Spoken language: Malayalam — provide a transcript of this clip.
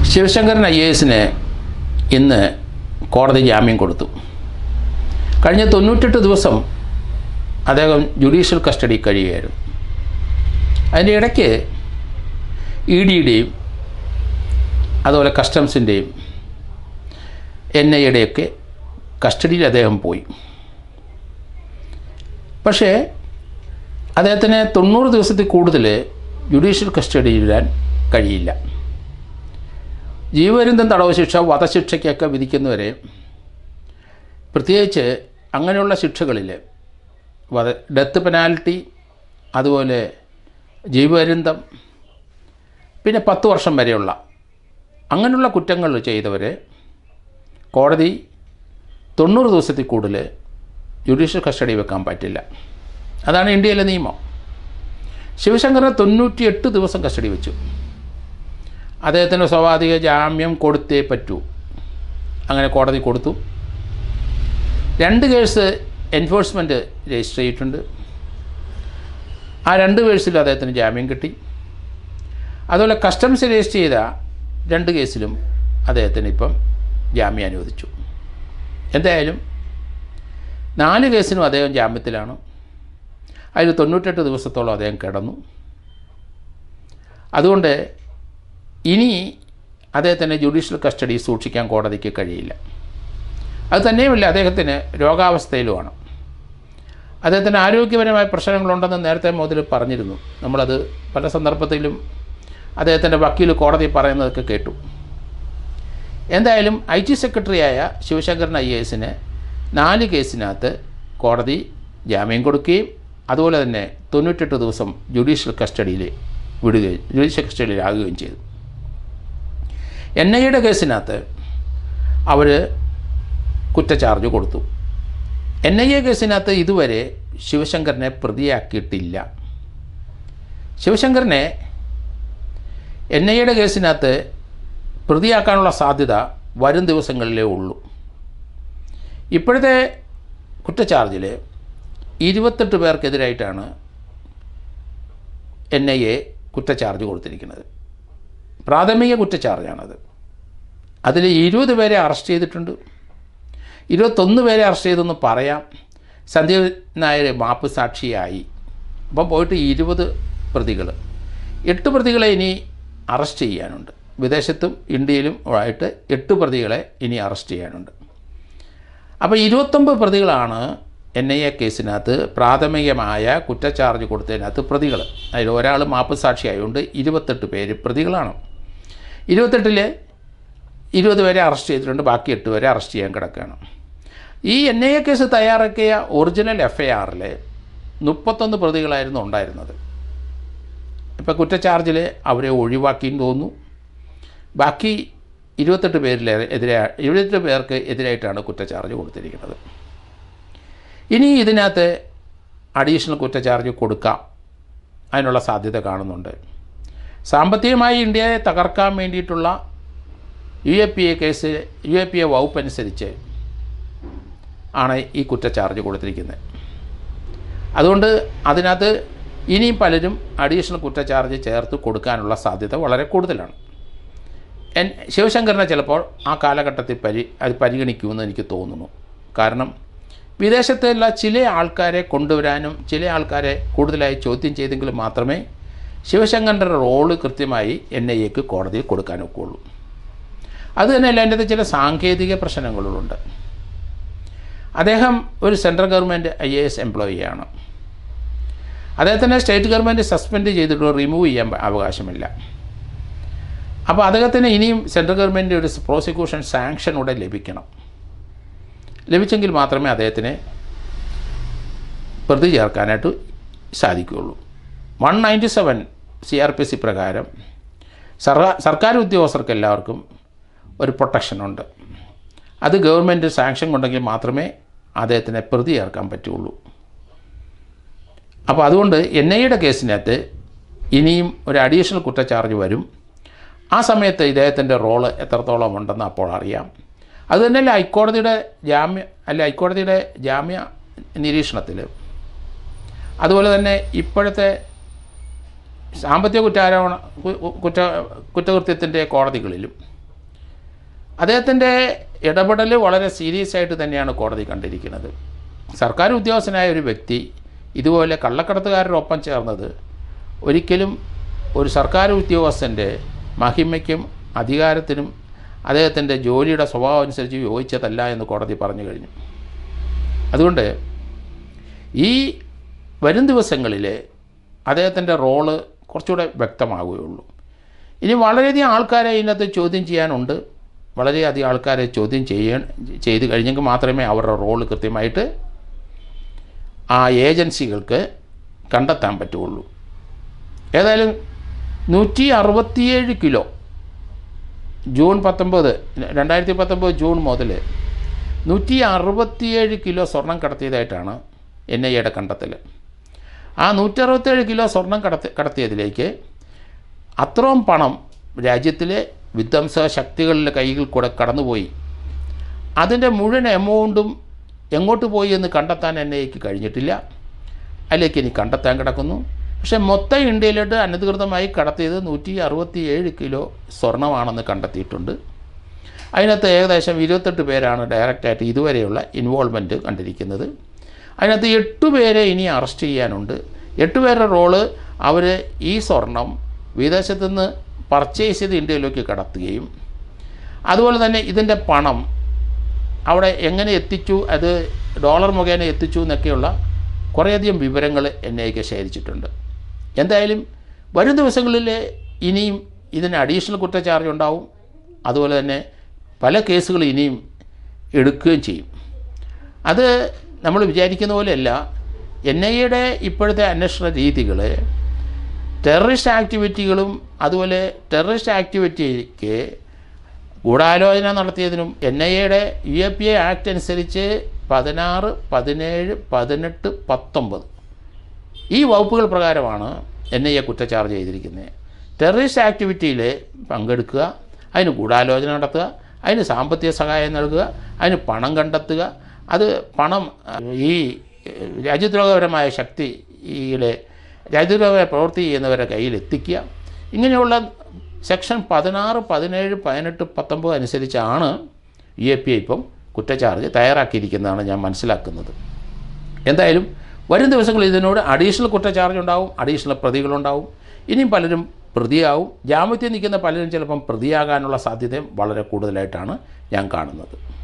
ശിവശങ്കരൻ ഐ എ എസിന് ഇന്ന് കോടതി ജാമ്യം കൊടുത്തു കഴിഞ്ഞ തൊണ്ണൂറ്റെട്ട് ദിവസം അദ്ദേഹം ജുഡീഷ്യൽ കസ്റ്റഡി കഴിയുകയായിരുന്നു അതിൻ്റെ ഇടയ്ക്ക് ഇ ഡിയുടെയും അതുപോലെ കസ്റ്റംസിൻ്റെയും എൻ ഐ യുടെയൊക്കെ കസ്റ്റഡിയിൽ അദ്ദേഹം പോയി പക്ഷേ അദ്ദേഹത്തിന് തൊണ്ണൂറ് ദിവസത്തിൽ കൂടുതൽ ജുഡീഷ്യൽ കസ്റ്റഡിയിൽ ഇടാൻ കഴിയില്ല ജീവപര്യന്തം തടവ് ശിക്ഷ വധശിക്ഷയ്ക്കൊക്കെ വിധിക്കുന്നവരെ പ്രത്യേകിച്ച് അങ്ങനെയുള്ള ശിക്ഷകളിൽ വധ ഡെത്ത് പെനാൽറ്റി അതുപോലെ ജീവപര്യന്തം പിന്നെ പത്ത് വർഷം വരെയുള്ള അങ്ങനെയുള്ള കുറ്റങ്ങൾ ചെയ്തവരെ കോടതി തൊണ്ണൂറ് ദിവസത്തിൽ കൂടുതൽ ജുഡീഷ്യൽ കസ്റ്റഡി വെക്കാൻ പറ്റില്ല അതാണ് ഇന്ത്യയിലെ നിയമം ശിവശങ്കറിന് തൊണ്ണൂറ്റിയെട്ട് ദിവസം കസ്റ്റഡി വെച്ചു അദ്ദേഹത്തിന് സ്വാഭാവിക ജാമ്യം കൊടുത്തേ പറ്റൂ അങ്ങനെ കോടതി കൊടുത്തു രണ്ട് കേസ് എൻഫോഴ്സ്മെൻറ്റ് രജിസ്റ്റർ ചെയ്തിട്ടുണ്ട് ആ രണ്ട് കേസിലും അദ്ദേഹത്തിന് ജാമ്യം കിട്ടി അതുപോലെ കസ്റ്റംസ് രജിസ്റ്റർ ചെയ്ത രണ്ട് കേസിലും അദ്ദേഹത്തിന് ഇപ്പം ജാമ്യം അനുവദിച്ചു എന്തായാലും നാല് കേസിനും അദ്ദേഹം ജാമ്യത്തിലാണ് അതിൽ തൊണ്ണൂറ്റെട്ട് ദിവസത്തോളം അദ്ദേഹം കിടന്നു അതുകൊണ്ട് ഇനി അദ്ദേഹത്തിന് ജുഡീഷ്യൽ കസ്റ്റഡി സൂക്ഷിക്കാൻ കോടതിക്ക് കഴിയില്ല അത് തന്നെയുമല്ല അദ്ദേഹത്തിന് രോഗാവസ്ഥയിലുമാണ് അദ്ദേഹത്തിന് ആരോഗ്യപരമായ പ്രശ്നങ്ങളുണ്ടെന്ന് നേരത്തെ മുതൽ പറഞ്ഞിരുന്നു നമ്മളത് പല സന്ദർഭത്തിലും അദ്ദേഹത്തിൻ്റെ വക്കീൽ കോടതി പറയുന്നതൊക്കെ കേട്ടു എന്തായാലും ഐ ടി സെക്രട്ടറിയായ ശിവശങ്കരൻ ഐ എ എസിന് നാല് കേസിനകത്ത് കോടതി ജാമ്യം കൊടുക്കുകയും അതുപോലെ തന്നെ തൊണ്ണൂറ്റെട്ട് ദിവസം ജുഡീഷ്യൽ കസ്റ്റഡിയിൽ വിടുകയും ജുഡീഷ്യൽ കസ്റ്റഡിയിലാകുകയും ചെയ്തു എൻ ഐ എയുടെ കേസിനകത്ത് അവർ കുറ്റചാർജ് കൊടുത്തു എൻ ഐ എ കേസിനകത്ത് ഇതുവരെ ശിവശങ്കറിനെ പ്രതിയാക്കിയിട്ടില്ല ശിവശങ്കറിനെ എൻ ഐ എയുടെ കേസിനകത്ത് പ്രതിയാക്കാനുള്ള സാധ്യത വരും ദിവസങ്ങളിലേ ഉള്ളൂ ഇപ്പോഴത്തെ കുറ്റചാർജിൽ ഇരുപത്തെട്ട് പേർക്കെതിരായിട്ടാണ് എൻ ഐ എ കുറ്റചാർജ് കൊടുത്തിരിക്കുന്നത് പ്രാഥമിക കുറ്റചാർജാണത് അതിൽ ഇരുപത് പേരെ അറസ്റ്റ് ചെയ്തിട്ടുണ്ട് ഇരുപത്തൊന്ന് പേരെ അറസ്റ്റ് ചെയ്തെന്ന് പറയാം സന്ദീപ് നായർ മാപ്പ് സാക്ഷിയായി അപ്പം പോയിട്ട് ഇരുപത് പ്രതികൾ എട്ട് പ്രതികളെ ഇനി അറസ്റ്റ് ചെയ്യാനുണ്ട് വിദേശത്തും ഇന്ത്യയിലും ആയിട്ട് എട്ട് പ്രതികളെ ഇനി അറസ്റ്റ് ചെയ്യാനുണ്ട് അപ്പോൾ ഇരുപത്തൊമ്പത് പ്രതികളാണ് എൻ ഐ എ കേസിനകത്ത് പ്രാഥമികമായ കുറ്റചാർജ് കൊടുത്തതിനകത്ത് പ്രതികൾ അതിൽ ഒരാൾ മാപ്പ് സാക്ഷിയായതുകൊണ്ട് ഇരുപത്തെട്ട് പേര് പ്രതികളാണ് ഇരുപത്തെട്ടിൽ ഇരുപത് പേരെ അറസ്റ്റ് ചെയ്തിട്ടുണ്ട് ബാക്കി എട്ട് പേരെ അറസ്റ്റ് ചെയ്യാൻ കിടക്കുകയാണ് ഈ എൻ ഐ എ കേസ് തയ്യാറാക്കിയ ഒറിജിനൽ എഫ് ഐ ആറിൽ മുപ്പത്തൊന്ന് പ്രതികളായിരുന്നു ഉണ്ടായിരുന്നത് ഇപ്പോൾ കുറ്റചാർജിൽ അവരെ ഒഴിവാക്കിയെന്ന് തോന്നുന്നു ബാക്കി ഇരുപത്തെട്ട് പേരിൽ എതിരെ ഇരുപത്തെട്ട് പേർക്ക് എതിരായിട്ടാണ് കുറ്റചാർജ് കൊടുത്തിരിക്കുന്നത് ഇനി ഇതിനകത്ത് അഡീഷണൽ കുറ്റചാർജ് കൊടുക്കാം അതിനുള്ള സാധ്യത കാണുന്നുണ്ട് സാമ്പത്തികമായി ഇന്ത്യയെ തകർക്കാൻ വേണ്ടിയിട്ടുള്ള U A P A case U A P A വകുപ്പ് അനുസരിച്ച് ആണ് ഈ കുറ്റചാർജ് കൊടുത്തിരിക്കുന്നത് അതുകൊണ്ട് അതിനകത്ത് ഇനിയും പലരും അഡീഷണൽ കുറ്റചാർജ് ചേർത്ത് കൊടുക്കാനുള്ള സാധ്യത വളരെ കൂടുതലാണ് എൻ ശിവശങ്കറിനെ ചിലപ്പോൾ ആ കാലഘട്ടത്തിൽ പരി അത് പരിഗണിക്കുമെന്ന് എനിക്ക് തോന്നുന്നു കാരണം വിദേശത്തുള്ള ചില ആൾക്കാരെ കൊണ്ടുവരാനും ചില ആൾക്കാരെ കൂടുതലായി ചോദ്യം ചെയ്തെങ്കിൽ മാത്രമേ ശിവശങ്കറിൻ്റെ റോള് കൃത്യമായി എൻ ഐ എക്ക് കോടതിയിൽ കൊടുക്കാനൊക്കുള്ളൂ അത് തന്നെയല്ല അതിൻ്റെ ചില സാങ്കേതിക പ്രശ്നങ്ങളുണ്ട് അദ്ദേഹം ഒരു central government I A S എംപ്ലോയിയാണ് അദ്ദേഹത്തിനെ സ്റ്റേറ്റ് ഗവൺമെൻറ് സസ്പെൻഡ് ചെയ്തിട്ട് റിമൂവ് ചെയ്യാൻ അവകാശമില്ല അപ്പോൾ അദ്ദേഹത്തിന് ഇനിയും സെൻട്രൽ ഗവൺമെൻറ് ഒരു പ്രോസിക്യൂഷൻ സാങ്ഷൻ കൂടെ ലഭിക്കണം ലഭിച്ചെങ്കിൽ മാത്രമേ അദ്ദേഹത്തിന് പ്രതി ചേർക്കാനായിട്ട് സാധിക്കുകയുള്ളൂ one ninety seven C R P C പ്രകാരം സർക്കാർ സർക്കാർ ഉദ്യോഗസ്ഥർക്ക് എല്ലാവർക്കും ഒരു പ്രൊട്ടക്ഷനുണ്ട് അത് ഗവൺമെൻറ് സാങ്ഷൻ കൊണ്ടെങ്കിൽ മാത്രമേ അദ്ദേഹത്തിനെ പ്രതി ചേർക്കാൻ പറ്റുള്ളൂ അപ്പോൾ അതുകൊണ്ട് എൻ ഐയുടെ കേസിനകത്ത് ഇനിയും ഒരു അഡീഷണൽ കുറ്റചാർജ് വരും ആ സമയത്ത് ഇദ്ദേഹത്തിൻ്റെ റോള് എത്രത്തോളം ഉണ്ടെന്ന് അപ്പോൾ അറിയാം അതുതന്നെയല്ല ഹൈക്കോടതിയുടെ ജാമ്യ അല്ല ഹൈക്കോടതിയുടെ ജാമ്യ നിരീക്ഷണത്തിൽ അതുപോലെ തന്നെ ഇപ്പോഴത്തെ സാമ്പത്തിക കുറ്റാരോപണ കു- കുറ്റ കുറ്റകൃത്യത്തിൻ്റെ കോടതികളിലും അദ്ദേഹത്തിൻ്റെ ഇടപെടൽ വളരെ സീരിയസ് ആയിട്ട് തന്നെയാണ് കോടതി കണ്ടിരിക്കുന്നത് സർക്കാർ ഉദ്യോഗസ്ഥനായ ഒരു വ്യക്തി ഇതുപോലെ കള്ളക്കടത്തുകാരോടൊപ്പം ചേർന്നത് ഒരിക്കലും ഒരു സർക്കാർ ഉദ്യോഗസ്ഥൻ്റെ മഹിമയ്ക്കും അധികാരത്തിനും അദ്ദേഹത്തിൻ്റെ ജോലിയുടെ സ്വഭാവം അനുസരിച്ച് യോജിച്ചതല്ല എന്ന് കോടതി പറഞ്ഞു കഴിഞ്ഞു അതുകൊണ്ട് ഈ വരും ദിവസങ്ങളിൽ അദ്ദേഹത്തിൻ്റെ റോള് കുറച്ചുകൂടെ വ്യക്തമാവുകയുള്ളൂ ഇനി വളരെയധികം ആൾക്കാരെ ഇതിനകത്ത് ചോദ്യം ചെയ്യാനുണ്ട് വളരെയധികം ആൾക്കാരെ ചോദ്യം ചെയ്യാൻ ചെയ്ത് കഴിഞ്ഞെങ്കിൽ മാത്രമേ അവരുടെ റോള് കൃത്യമായിട്ട് ആ ഏജൻസികൾക്ക് കണ്ടെത്താൻ പറ്റുള്ളൂ ഏതായാലും നൂറ്റി അറുപത്തിയേഴ് കിലോ ജൂൺ പത്തൊമ്പത് രണ്ടായിരത്തി പത്തൊമ്പത് ജൂൺ മുതൽ നൂറ്റി അറുപത്തിയേഴ് കിലോ സ്വർണം കടത്തിയതായിട്ടാണ് എൻ ഐ എയുടെ കണ്ടെത്തൽ ആ നൂറ്റി അറുപത്തേഴ് കിലോ സ്വർണം കടത്തി കടത്തിയതിലേക്ക് അത്രയും പണം രാജ്യത്തിലെ വിധ്വംസ ശക്തികളുടെ കൈകൾ കൂടെ കടന്നുപോയി അതിൻ്റെ മുഴുവൻ എമൗണ്ടും എങ്ങോട്ട് പോയി എന്ന് കണ്ടെത്താൻ എൻ ഐക്ക് കഴിഞ്ഞിട്ടില്ല അതിലേക്ക് ഇനി കണ്ടെത്താൻ കിടക്കുന്നു പക്ഷേ മൊത്തം ഇന്ത്യയിലോട്ട് അനധികൃതമായി കടത്തിയത് നൂറ്റി അറുപത്തി ഏഴ് കിലോ സ്വർണമാണെന്ന് കണ്ടെത്തിയിട്ടുണ്ട് അതിനകത്ത് ഏകദേശം ഇരുപത്തെട്ട് പേരാണ് ഡയറക്റ്റായിട്ട് ഇതുവരെയുള്ള ഇൻവോൾവ്മെൻറ്റ് കണ്ടിരിക്കുന്നത് അതിനകത്ത് എട്ട് പേരെ ഇനി അറസ്റ്റ് ചെയ്യാനുണ്ട് എട്ട് പേരുടെ റോള് അവർ ഈ സ്വർണം വിദേശത്തു നിന്ന് പർച്ചേസ് ചെയ്ത് ഇന്ത്യയിലേക്ക് കടത്തുകയും അതുപോലെ തന്നെ ഇതിൻ്റെ പണം അവിടെ എങ്ങനെ എത്തിച്ചു അത് ഡോളർ മുഖേന എത്തിച്ചു എന്നൊക്കെയുള്ള കുറേയധികം വിവരങ്ങൾ എൻ ഐക്ക് ശേഖരിച്ചിട്ടുണ്ട് എന്തായാലും വരും ദിവസങ്ങളിൽ ഇനിയും ഇതിന് അഡീഷണൽ കുറ്റച്ചാർജ് ഉണ്ടാവും അതുപോലെ തന്നെ പല കേസുകൾ ഇനിയും എടുക്കുകയും ചെയ്യും അത് നമ്മൾ വിചാരിക്കുന്ന പോലെയല്ല എൻ ഐ എയുടെ ഇപ്പോഴത്തെ അന്വേഷണ രീതികൾ ടെററിസ്റ്റ് ആക്ടിവിറ്റികളും അതുപോലെ ടെററിസ്റ്റ് ആക്ടിവിറ്റിക്ക് ഗൂഢാലോചന നടത്തിയതിനും എൻ ഐ എയുടെ U A P A act അനുസരിച്ച് പതിനാറ് പതിനേഴ് പതിനെട്ട് പത്തൊമ്പത് ഈ വകുപ്പുകൾ പ്രകാരമാണ് എൻ ഐ എ കുറ്റച്ചാർജ് ചെയ്തിരിക്കുന്നത് ടെററിസ്റ്റ് ആക്ടിവിറ്റിയിൽ പങ്കെടുക്കുക അതിന് ഗൂഢാലോചന നടത്തുക അതിന് സാമ്പത്തിക സഹായം നൽകുക അതിന് പണം കണ്ടെത്തുക അത് പണം അഹ്, ഈ ഏഹ്, രാജ്യദ്രോഹപരമായ ശക്തിയിലെ രാജ്യദ്രോഹ പ്രവൃത്തി ചെയ്യുന്നവരുടെ കയ്യിൽ എത്തിക്കുക ഇങ്ങനെയുള്ള സെക്ഷൻ പതിനാറ് പതിനേഴ് പതിനെട്ട് പത്തൊമ്പത് അനുസരിച്ചാണ് യു എ പി ഇപ്പം കുറ്റച്ചാർജ് തയ്യാറാക്കിയിരിക്കുന്നതാണ് ഞാൻ മനസ്സിലാക്കുന്നത് എന്തായാലും വരും ദിവസങ്ങളിൽ ഇതിനോട് അഡീഷണൽ കുറ്റച്ചാർജ് ഉണ്ടാവും അഡീഷണൽ പ്രതികളുണ്ടാവും ഇനിയും പലരും പ്രതിയാവും ജാമ്യത്തിൽ നിൽക്കുന്ന പലരും ചിലപ്പം പ്രതിയാകാനുള്ള സാധ്യതയും വളരെ കൂടുതലായിട്ടാണ് ഞാൻ കാണുന്നത്